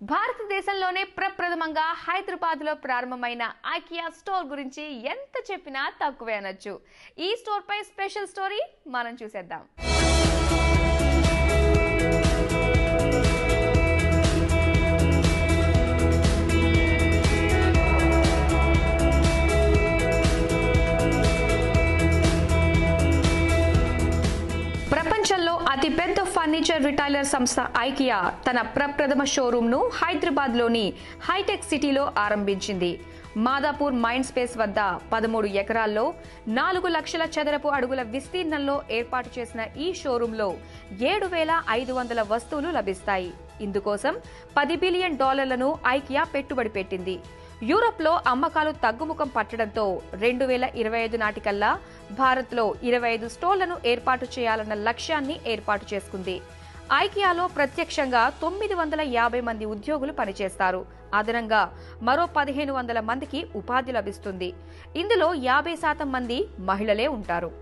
భారతదేశంలోనే ప్రప్రథమంగా హైదరాబాద్ లో ప్రారంభమైన ఐకియా స్టోర్ గురించి ఎంత చెప్పినా తక్కువే అనొచ్చు ఈ స్టోర్ పై స్పెషల్ స్టోరీ మనం చూసేద్దాం ప్రపంచంలో అతిపెద్ద ఫర్నిచర్ రిటైలర్ సంస్థ ఐకియా తన ప్రప్రథమ షోరూమ్ ను హైదరాబాద్ లోని హైటెక్ సిటీలో ఆరంభించింది మాదాపూర్ మైండ్ స్పేస్ వద్ద పదమూడు ఎకరాల్లో నాలుగు లక్షల చదరపు అడుగుల విస్తీర్ణంలో ఏర్పాటు చేసిన ఈ షోరూంలో ఏడు వేల ఐదు వందల వస్తువులు లభిస్తాయి ఇందుకోసం పది బిలియన్ డాలర్లను ఐకియా పెట్టుబడి పెట్టింది యూరోప్లో అమ్మకాలు తగ్గుముఖం పట్టడంతో రెండు వేల ఇరవై ఐదు నాటికల్లా భారత్లో ఇరవై ఐదు స్టోర్లను ఏర్పాటు చేయాలన్న లక్ష్యాన్ని ఏర్పాటు చేసుకుంది ఐకియాలో ప్రత్యక్షంగా తొమ్మిది వందల యాభై మంది ఉద్యోగులు పనిచేస్తారు అదనంగా మరో పదిహేను వందల మందికి ఉపాధి లభిస్తుంది ఇందులో యాభై శాతం మంది మహిళలే ఉంటారు